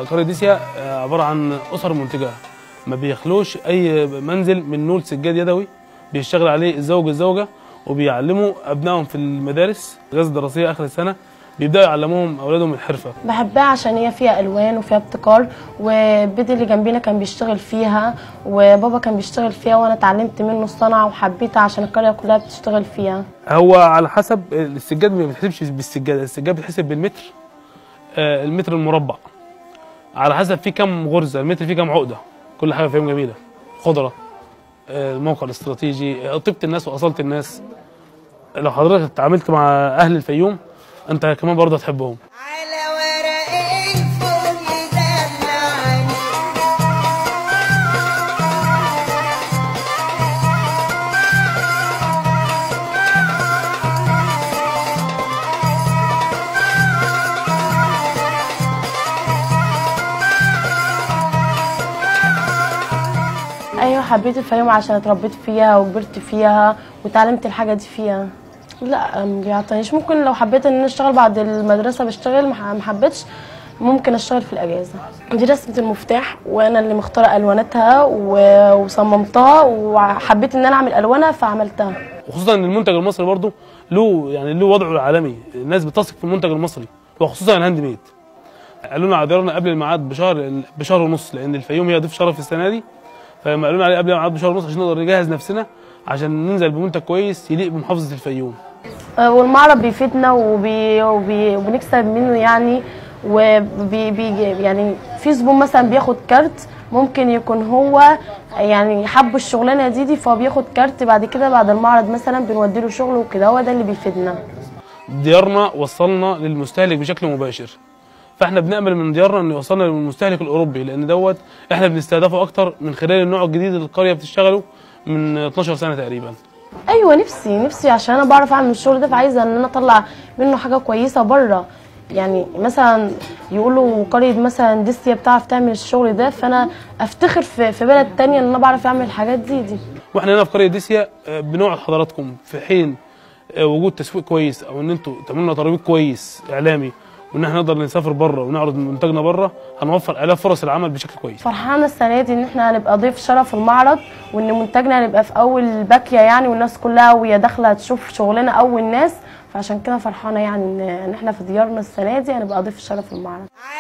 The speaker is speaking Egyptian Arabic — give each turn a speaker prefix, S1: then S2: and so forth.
S1: قريه ديسيا آه، عباره عن اسر منتجه ما بيخلوش اي منزل من نول سجاد يدوي بيشتغل عليه الزوج الزوجه وبيعلموا ابنائهم في المدارس الغاز الدراسيه اخر السنه بيبداوا يعلموهم اولادهم الحرفه
S2: بحبها عشان هي فيها الوان وفيها ابتكار والبيت اللي جنبينا كان بيشتغل فيها وبابا كان بيشتغل فيها وانا اتعلمت منه الصنعه وحبيتها عشان القريه كلها بتشتغل فيها
S1: هو على حسب السجاد ما بيتحسبش بالسجاد السجاد بيتحسب بالمتر آه، المتر المربع على حسب في كام غرزه المتر فيه كام عقده كل حاجه فيهم جميله خضره آه، الموقع الاستراتيجي آه، طيبه الناس واصاله الناس لو حضرتك اتعاملت مع اهل الفيوم انت كمان برضه هتحبهم
S3: على ورق الفل دلعني
S2: ايوه حبيت الفيوم عشان اتربيت فيها وكبرت فيها وتعلمت الحاجه دي فيها لا ما بيعطينيش ممكن لو حبيت ان انا اشتغل بعد المدرسه بشتغل ما ح- ما حبيتش ممكن اشتغل في الاجازه دي رسمه المفتاح وانا اللي مختاره الواناتها و- وصممتها وحبيت ان انا اعمل الوانها فعملتها
S1: وخصوصا ان المنتج المصري برضه له يعني له وضعه العالمي الناس بتثق في المنتج المصري وخصوصا الهاند ميد قالوا لنا على ديارنا قبل الميعاد بشهر بشهر ونص لان الفيوم هي ضيف شرف السنه دي فلما قالوا لنا عليه قبل الميعاد بشهر ونص عشان نقدر نجهز نفسنا عشان ننزل بمنتج كويس يليق بمحافظه الفيوم
S2: آه، والمعرض بيفيدنا وبي وبي وبنكسب منه يعني وبي بي يعني في زبون مثلا بياخد كارت ممكن يكون هو يعني حب الشغلانه دي دي فهو بياخد كارت بعد كده بعد المعرض مثلا بنودي له شغل وكده هو ده اللي بيفيدنا
S1: ديارنا وصلنا للمستهلك بشكل مباشر فاحنا بنامل من ديارنا ان يوصلنا للمستهلك الاوروبي لان دوت احنا بنستهدفه اكتر من خلال النوع الجديد اللي القريه بتشتغله من 12 سنه تقريبا
S2: ايوه نفسي نفسي عشان انا بعرف اعمل الشغل ده فعايزه ان انا اطلع منه حاجه كويسه بره يعني مثلا يقولوا قريه مثلا ديسيا بتعرف تعمل الشغل ده فانا افتخر في في بلد تانية ان انا بعرف اعمل الحاجات دي دي
S1: واحنا هنا في قريه ديسيا آه، بنوعد حضراتكم في حين آه، وجود تسويق كويس او ان انتوا تعملوا لنا ترويج كويس اعلامي وان احنا نقدر نسافر بره ونعرض منتجنا بره هنوفر الاف فرص العمل بشكل كويس
S2: فرحانه السنه دي ان احنا هنبقى ضيف شرف المعرض وان منتجنا هنبقى في اول باكيه يعني والناس كلها وهي داخله تشوف شغلنا اول ناس فعشان كده فرحانه يعني ان إن احنا في ديارنا السنه دي هنبقى ضيف شرف المعرض
S3: على